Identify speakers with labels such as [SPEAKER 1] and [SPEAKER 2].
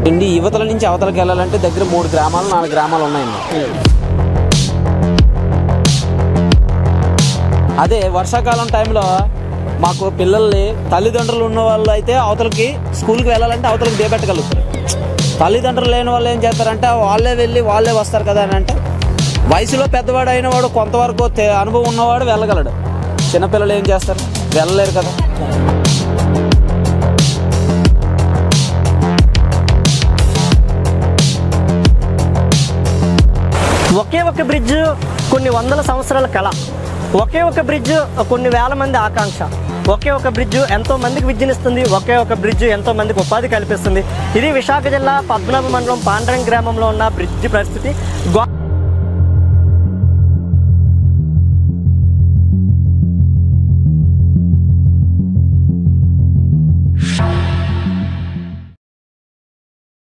[SPEAKER 1] ఇండి యువతల నుంచి అవతలకి వెళ్ళాలంటే దగ్గర మూడు గ్రామాలు నాలుగు గ్రామాలు ఉన్నాయండి అదే వర్షాకాలం టైంలో మాకు పిల్లల్ని తల్లిదండ్రులు ఉన్న వాళ్ళు అయితే అవతలకి స్కూల్కి వెళ్ళాలంటే అవతలకి దేపెట్టగలుగుతారు తల్లిదండ్రులు లేని వాళ్ళు ఏం చేస్తారంటే వాళ్ళే వెళ్ళి వాళ్ళే వస్తారు కదా అని అంటే వయసులో పెద్దవాడు అయిన వాడు కొంతవరకు తె- అనుభవం ఉన్నవాడు వెళ్ళగలడు చిన్నపిల్లలు ఏం చేస్తారు వెళ్ళలేరు కదా
[SPEAKER 2] ఒకే ఒక బ్రిడ్జ్ కొన్ని వందల సంవత్సరాల కళ ఒకే ఒక బ్రిడ్జ్ కొన్ని వేల మంది ఆకాంక్ష ఒకే ఒక బ్రిడ్జ్ ఎంతో మందికి విద్యనిస్తుంది ఒకే ఒక బ్రిడ్జ్ ఎంతో మందికి ఉపాధి కల్పిస్తుంది ఇది విశాఖ జిల్లా పద్మనాభ మండలం పాండ్రం గ్రామంలో ఉన్న బ్రిడ్జ్ పరిస్థితి గో-